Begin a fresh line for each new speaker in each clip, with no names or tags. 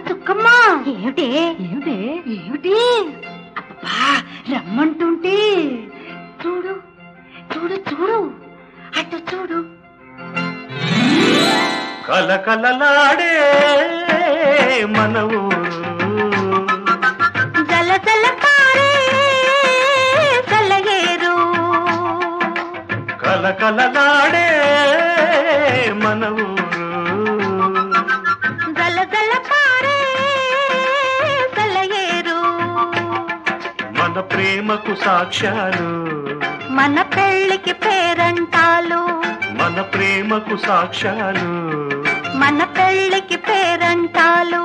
చుక్కమ్మ ఏమిటి ఏమిటి ఏమిటి అబ్బా రమ్మంటుంటే చూడు చూడు చూడు అటు చూడు
కలకలలాడే మన ఊరు
జల జల పారే సెలయేరు
కలకలలాడే మన ఊరు
జల జల పారే సెలయేరు
మన ప్రేమకు సాక్ష్యాలు
మన పెళ్ళికి పేరంటాలు
మన ప్రేమకు సాక్ష్యాలు
మన పెళ్ళికి పేరంటాలు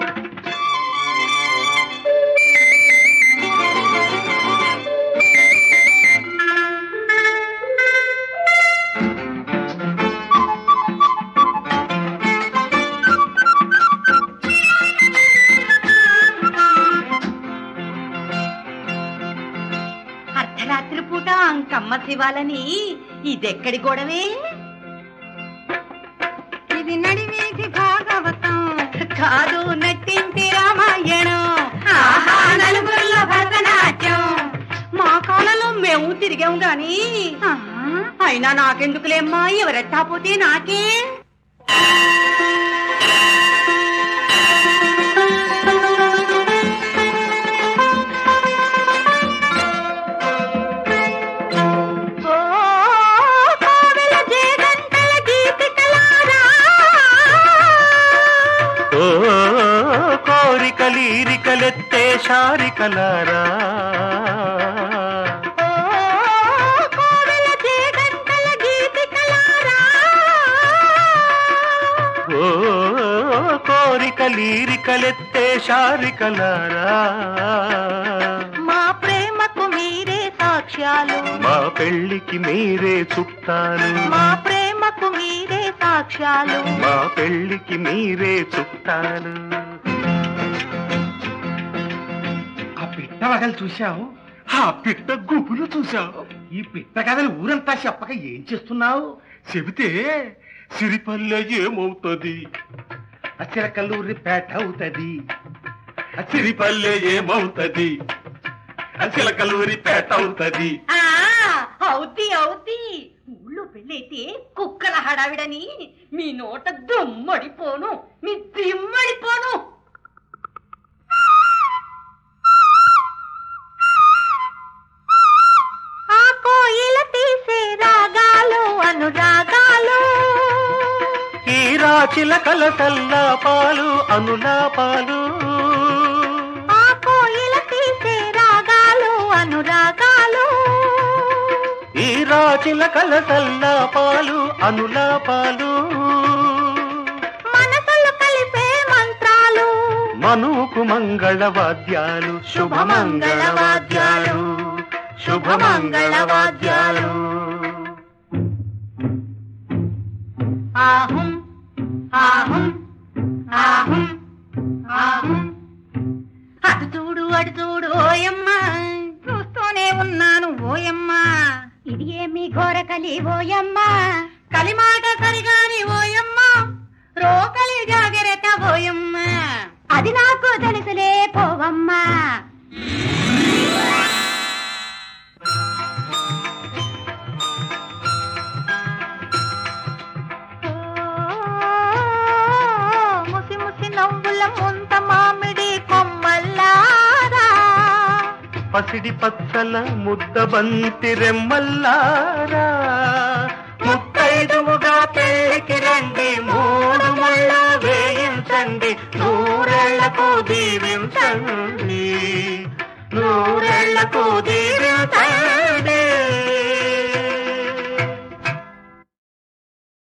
అర్ధరాత్రి పూట అంకమ్మ శివాలని ఇదెక్కడి గొడవే ఇది నడివేసి భాగవతం కాదు నట్టింటి రామాయణం ఆహా నలుగురిలో భరతనాట్యం మా కాలంలో మేము తిరిగాం గాని అయినా నాకెందుకులేమ్మా ఎవరెట్టా పోతే నాకే ఓ కోవెల జేగంటల గీతికలారా
ఓ కోరికలీరికలెత్తే శారికలారా
ఓ కోవెల జేగంటల గీతికలారా
ఓ కోరికలీరికలెత్తే శారికలారా
మా ప్రేమకు మీరే సాక్ష్యాలు
మా పెళ్ళికి మీరే చుట్టాలు
మా ప్రేమకు మీరే సాక్ష్యాలు
మా పెళ్ళికి మీరే చుట్టాలు
ఆ పిట్ట వగలు చూశావు ఆ పిట్ట గుబులు చూశావు ఈ పిట్ట కథలు ఊరంతా చెప్పక ఏం చేస్తున్నావు చెబితే సిరిపల్లె ఏమవుతుంది అచిరకల్లూరి పేట అవుతుంది అచిరిపల్లె ఏమవుతుంది అచిరకల్లూరి పేట అవుతుంది
ఆ అవుతి అవుతి ఊళ్ళో పెళ్ళైతే కుక్కల హడావిడని మీ నోట దుమ్మడిపోను మీ దిమ్మడిపోను ఆ కోయిల తీసే రాగాలు అనురాగాలు
ఈ రాచిల కలసల్లా పాలు అనులాపాలు
ఆ కోయిల తీసే రాగాలు అనురాగాలు
ఈ రాచిల కలసల్లా పాలు అనులాపాలు
మనసులు కలిపే మంత్రాలు
మనుకు మంగళ వాద్యాలు శుభమంగళ వాద్యాలు శుభమంగళ వాద్యాలు
ఆహుం ఆహుం ఆహుం ఆహుం అటు చూడు అటు చూడు ఓయమ్మ చూస్తూనే ఉన్నాను ఓయమ్మ ఇది ఏమి ఘోర కలి ఓయమ్మ కలిమాట సరిగాని ఓయమ్మ రోకలి జాగ్రత్త ఓయమ్మ అది నాకు తెలుసులే పోవమ్మా ముసి ముసి నవ్వుల ముంత మామిడి కొమ్మల్లారా
పసిడి పచ్చల ముద్ద బంతి రెమ్మల్లారా ముత్తైదువుగా పెళ్ళికి రండి మూడు ముళ్ళ వేయించండి నూరేళ్లకు దీవించండి నూరేళ్లకు దీవించండి